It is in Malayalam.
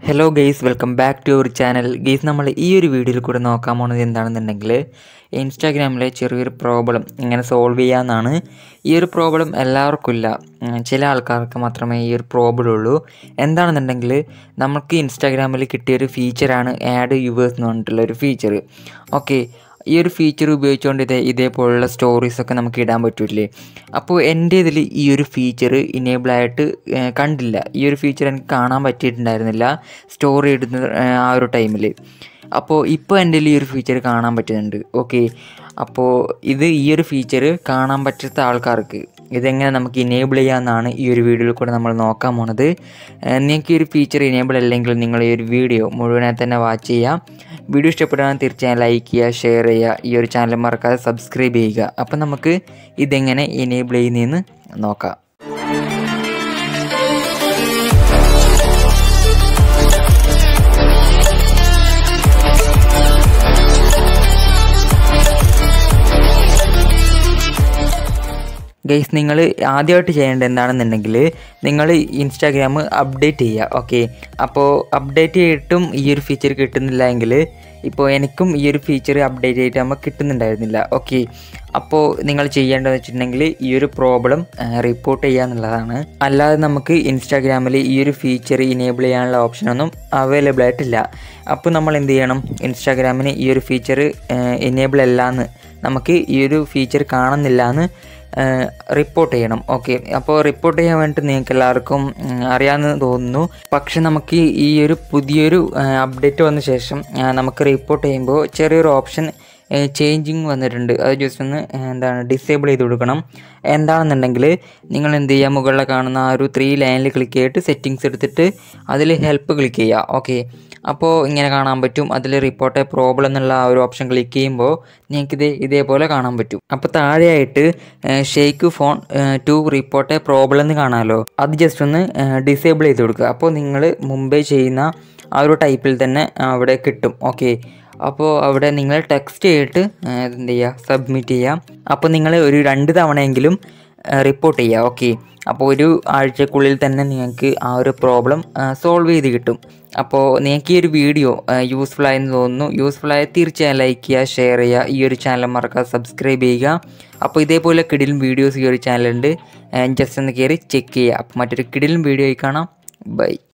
hello guys welcome back to our channel guys നമ്മൾ ഈ ഒരു വീഡിയോയിൽ കൂടെ നോക്കാൻ പോകുന്നത് എന്താണെന്നുണ്ടെങ്കിൽ ഇൻസ്റ്റാഗ്രാമിലെ ചെറിയൊരു പ്രോബ്ലം എങ്ങനെ സോൾവ് ചെയ്യാമെന്നാണ് ഈ ഒരു പ്രോബ്ലം എല്ലാവർക്കും ഇല്ല ഉം, ചില ആൾക്കാർക്ക് മാത്രമേ ഈ ഒരു പ്രോബ്ലം ഉള്ളൂ എന്താണെന്നുണ്ടെങ്കിൽ നമുക്ക് ഇൻസ്റ്റാഗ്രാമിൽ കിട്ടിയൊരു ഫീച്ചറാണ് ആഡ് യുവേഴ്സ് എന്ന് പറഞ്ഞിട്ടുള്ള ഒരു ഫീച്ചർ ഓക്കെ ഈ ഒരു ഫീച്ചർ ഉപയോഗിച്ചുകൊണ്ട് ഇതേ ഇതേപോലുള്ള സ്റ്റോറീസൊക്കെ നമുക്ക് ഇടാൻ പറ്റൂലേ അപ്പോൾ എൻ്റെ ഇതിൽ ഈ ഒരു ഫീച്ചർ ഇനേബിൾ ആയിട്ട് ഏഹ്, കണ്ടില്ല ഈ ഒരു ഫീച്ചർ എനിക്ക് കാണാൻ പറ്റിയിട്ടുണ്ടായിരുന്നില്ല സ്റ്റോറി ഇടുന്ന ഏഹ്, ആ ഒരു ടൈമിൽ അപ്പോൾ ഇപ്പോൾ എൻ്റെ ഈ ഒരു ഫീച്ചർ കാണാൻ പറ്റുന്നുണ്ട് ഓക്കെ അപ്പോൾ ഇത് ഈ ഒരു ഫീച്ചർ കാണാൻ പറ്റാത്ത ആൾക്കാർക്ക് ഇതെങ്ങനെ നമുക്ക് ഇനേബിൾ ചെയ്യാമെന്നാണ് ഈ ഒരു വീഡിയോയിൽ കൂടെ നമ്മൾ നോക്കാൻ പോണത് ഏഹ്, നിങ്ങൾക്ക് ഈ ഒരു ഫീച്ചർ ഇനേബിൾ അല്ലെങ്കിൽ നിങ്ങൾ ഈ ഒരു വീഡിയോ മുഴുവനായി തന്നെ വാച്ച് ചെയ്യുക വീഡിയോ ഇഷ്ടപ്പെട്ടാൽ തീർച്ചയായും ലൈക്ക് ചെയ്യുക ഷെയർ ചെയ്യുക ഈ ഒരു ചാനൽ മറക്കാതെ സബ്സ്ക്രൈബ് ചെയ്യുക അപ്പം നമുക്ക് ഇതെങ്ങനെ എനേബിൾ ചെയ്യുന്നതെന്ന് നോക്കാം ഗൈസ് നിങ്ങൾ ആദ്യമായിട്ട് ചെയ്യേണ്ടത് എന്താണെന്നുണ്ടെങ്കിൽ നിങ്ങൾ ഇൻസ്റ്റാഗ്രാം അപ്ഡേറ്റ് ചെയ്യുക ഓക്കെ അപ്പോൾ അപ്ഡേറ്റ് ചെയ്തിട്ടും ഈ ഒരു ഫീച്ചർ കിട്ടുന്നില്ല എങ്കിൽ ഇപ്പോൾ എനിക്കും ഈ ഒരു ഫീച്ചർ അപ്ഡേറ്റ് ചെയ്തിട്ട് നമുക്ക് കിട്ടുന്നുണ്ടായിരുന്നില്ല ഓക്കെ അപ്പോൾ നിങ്ങൾ ചെയ്യേണ്ടതെന്ന് വെച്ചിട്ടുണ്ടെങ്കിൽ ഈ ഒരു പ്രോബ്ലം റിപ്പോർട്ട് ചെയ്യുക എന്നുള്ളതാണ് അല്ലാതെ നമുക്ക് ഇൻസ്റ്റാഗ്രാമിൽ ഈ ഒരു ഫീച്ചർ ഇനേബിൾ ചെയ്യാനുള്ള ഓപ്ഷനൊന്നും അവൈലബിൾ ആയിട്ടില്ല അപ്പോൾ നമ്മൾ എന്ത് ചെയ്യണം ഇൻസ്റ്റാഗ്രാമിന് ഈ ഒരു ഫീച്ചർ എനേബിൾ അല്ല എന്ന് നമുക്ക് ഈ ഒരു ഫീച്ചർ കാണുന്നില്ല എന്ന് റിപ്പോർട്ട് ചെയ്യണം ഓക്കെ അപ്പോൾ റിപ്പോർട്ട് ചെയ്യാൻ വേണ്ടിയിട്ട് നിങ്ങൾക്ക് എല്ലാവർക്കും ഉം, അറിയാമെന്ന് തോന്നുന്നു പക്ഷെ നമുക്ക് ഈ ഒരു പുതിയൊരു അപ്ഡേറ്റ് വന്ന ശേഷം ആ, നമുക്ക് റിപ്പോർട്ട് ചെയ്യുമ്പോൾ ചെറിയൊരു ഓപ്ഷൻ ചേഞ്ചിങ് വന്നിട്ടുണ്ട് അത് ജസ്റ്റ് ഒന്ന് ആ, എന്താണ് ഡിസേബിൾ ചെയ്ത് കൊടുക്കണം എന്താണെന്നുണ്ടെങ്കിൽ നിങ്ങൾ എന്ത് ചെയ്യുക മുകളിൽ കാണുന്ന ആ ഒരു ത്രീ ലൈനിൽ ക്ലിക്ക് ചെയ്തിട്ട് സെറ്റിങ്സ് എടുത്തിട്ട് അതിൽ ഹെൽപ്പ് ക്ലിക്ക് ചെയ്യുക ഓക്കെ അപ്പോൾ ഇങ്ങനെ കാണാൻ പറ്റും അതിൽ റിപ്പോർട്ട് എ പ്രോബ്ലം എന്നുള്ള ആ ഒരു ഓപ്ഷൻ ക്ലിക്ക് ചെയ്യുമ്പോൾ നിങ്ങൾക്ക് ഇത് ഇതേപോലെ കാണാൻ പറ്റും അപ്പോൾ താഴെയായിട്ട് shake phone to report a problem എന്ന് കാണാമല്ലോ അത് ജസ്റ്റ് ഒന്ന് ഡിസേബിൾ ചെയ്ത് കൊടുക്കുക അപ്പോൾ നിങ്ങൾ മുമ്പേ ചെയ്യുന്ന ആ ഒരു ടൈപ്പിൽ തന്നെ അവിടെ കിട്ടും ഓക്കെ അപ്പോൾ അവിടെ നിങ്ങൾ ടെക്സ്റ്റ് ചെയ്തിട്ട് ആ, എന്ത് ചെയ്യുക സബ്മിറ്റ് ചെയ്യുക അപ്പോൾ നിങ്ങൾ ഒരു രണ്ട് തവണയെങ്കിലും റിപ്പോർട്ട് ചെയ്യുക ഓക്കെ അപ്പോൾ ഒരു ആഴ്ചക്കുള്ളിൽ തന്നെ നിങ്ങൾക്ക് ആ ഒരു പ്രോബ്ലം സോൾവ് ചെയ്ത് കിട്ടും അപ്പോൾ നിങ്ങൾക്ക് ഈ ഒരു വീഡിയോ യൂസ്ഫുൾ ആയെന്ന് തോന്നുന്നു യൂസ്ഫുൾ ആയ തീർച്ചയായും ലൈക്ക് ചെയ്യുക ഷെയർ ചെയ്യുക ഈ ഒരു ചാനൽ മറക്കാതെ സബ്സ്ക്രൈബ് ചെയ്യുക അപ്പോൾ ഇതേപോലെ കിടിലും വീഡിയോസ് ഈ ഒരു ചാനലുണ്ട് ജസ്റ്റ് ഒന്ന് കയറി ചെക്ക് ചെയ്യുക അപ്പോൾ മറ്റൊരു കിടിലും വീഡിയോ ആയി കാണാം ബൈ